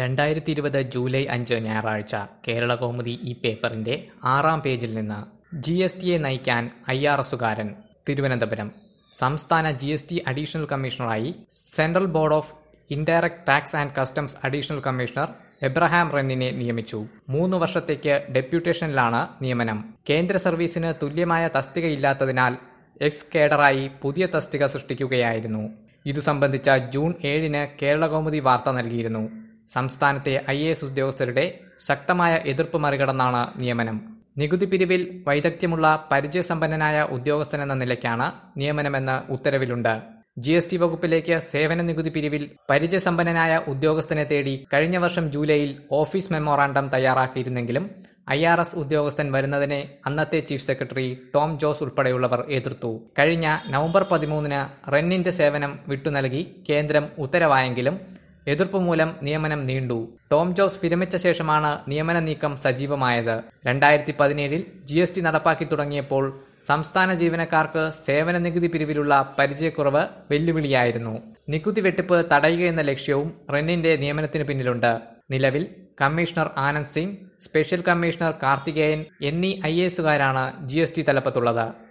രണ്ടായിരത്തി ഇരുപത് ജൂലൈ അഞ്ച് ഞായറാഴ്ച കേരള കൗമുദി ഈ പേപ്പറിന്റെ ആറാം പേജിൽ നിന്ന് ജി എസ് ടിയെ നയിക്കാൻ ഐ ആർ എസുകാരൻ തിരുവനന്തപുരം സംസ്ഥാന ജി എസ് ടി അഡീഷണൽ കമ്മീഷണറായി central board of indirect tax and customs additional commissioner Abraham റെന്നിനെ നിയമിച്ചു മൂന്ന് വർഷത്തേക്ക് ഡെപ്യൂട്ടേഷനിലാണ് നിയമനം കേന്ദ്ര സർവീസിന് തുല്യമായ തസ്തികയില്ലാത്തതിനാൽ എക്സ് കേഡറായി പുതിയ തസ്തിക സൃഷ്ടിക്കുകയായിരുന്നു ഇതു സംബന്ധിച്ച ജൂൺ ഏഴിന് കേരള കൗമുദി വാർത്ത നൽകിയിരുന്നു സംസ്ഥാനത്തെ ഐ എ എസ് ഉദ്യോഗസ്ഥരുടെ ശക്തമായ എതിർപ്പ് മറികടന്നാണ് നിയമനം നികുതി പിരിവിൽ വൈദഗ്ധ്യമുള്ള പരിചയസമ്പന്നനായ ഉദ്യോഗസ്ഥനെന്ന നിലയ്ക്കാണ് നിയമനമെന്ന് ഉത്തരവിലുണ്ട് ജി എസ് ടി വകുപ്പിലേക്ക് സേവന നികുതി പിരിവിൽ പരിചയസമ്പന്നനായ ഉദ്യോഗസ്ഥനെ തേടി കഴിഞ്ഞ വർഷം ജൂലൈയിൽ ഓഫീസ് മെമ്മോറാണ്ടം തയ്യാറാക്കിയിരുന്നെങ്കിലും ഐ ആർ എസ് ഉദ്യോഗസ്ഥൻ വരുന്നതിനെ അന്നത്തെ ചീഫ് സെക്രട്ടറി ടോം ജോസ് ഉൾപ്പെടെയുള്ളവർ എതിർത്തു കഴിഞ്ഞ നവംബർ പതിമൂന്നിന് റെന്നിന്റെ സേവനം വിട്ടുനൽകി കേന്ദ്രം ഉത്തരവായെങ്കിലും എതിർപ്പ് മൂലം നിയമനം നീണ്ടു ടോം ജോസ് വിരമിച്ച ശേഷമാണ് നിയമന നീക്കം സജീവമായത് രണ്ടായിരത്തി പതിനേഴിൽ ജി എസ് ടി നടപ്പാക്കി തുടങ്ങിയപ്പോൾ സംസ്ഥാന ജീവനക്കാർക്ക് സേവന നികുതി പിരിവിലുള്ള പരിചയക്കുറവ് വെല്ലുവിളിയായിരുന്നു നികുതി വെട്ടിപ്പ് തടയുകയെന്ന ലക്ഷ്യവും റെന്നിന്റെ നിയമനത്തിന് പിന്നിലുണ്ട് നിലവിൽ commissioner Anand Singh special commissioner Karthikeyan എന്നീ ഐ എസുകാരാണ് ജി എസ് ടി തലപ്പത്തുള്ളത്